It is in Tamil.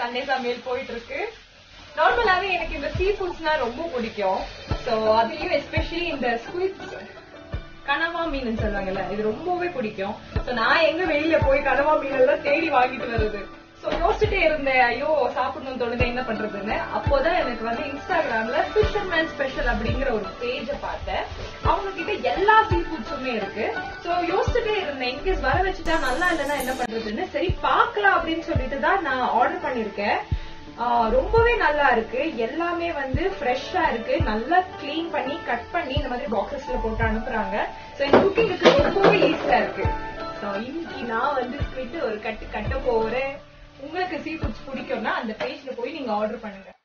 சண்டே சமையல் போயிட்டு இருக்கு நார்மலாவே எனக்கு இந்த சீ ஃபுட்ஸ்னா ரொம்ப பிடிக்கும் சோ அதுலயும் எஸ்பெஷலி இந்த ஸ்குவிட்ஸ் கனவா மீன் சொல்லுவாங்கல்ல இது ரொம்பவே பிடிக்கும் சோ நான் எங்க வெளியில போய் கனவா மீன் எல்லாம் தேடி வாங்கிட்டு வருது சோ யோசிச்சுட்டே இருந்தேன் ஐயோ சாப்பிடணும் தோணுது என்ன பண்றதுன்னு அப்போதான் எனக்கு வந்து இன்ஸ்டாகிராம்ல ஃபிஷர்மேன் ஸ்பெஷல் அப்படிங்கிற ஒரு பேஜ பார்த்தேன் அவங்க கிட்ட எல்லா சீ ஃபுட்ஸுமே இருக்கு சோ யோசிச்சுட்டே இருந்தேன் இன்கேஸ் வர வச்சுட்டா நல்லா இல்லைன்னா என்ன பண்றதுன்னு சரி பார்க்கலாம் அப்படின்னு சொல்லிட்டு தான் நான் ஆர்டர் பண்ணிருக்கேன் ஆஹ் ரொம்பவே நல்லா இருக்கு எல்லாமே வந்து ஃப்ரெஷ்ஷா இருக்கு நல்லா க்ளீன் பண்ணி கட் பண்ணி இந்த மாதிரி பாக்ஸஸ்ல போட்டு அனுப்புறாங்க சோ இந்த குக்கிங்க்கு ரொம்பவே ஈஸியா இருக்கு சோ இன்னைக்கு நான் வந்து ஸ்குவிட் ஒரு கட்டு கட்ட போறேன் உங்களுக்கு சீ ஃபுட்ஸ் பிடிக்கும்னா அந்த பேஜ்ல போய் நீங்க ஆர்டர் பண்ணுங்க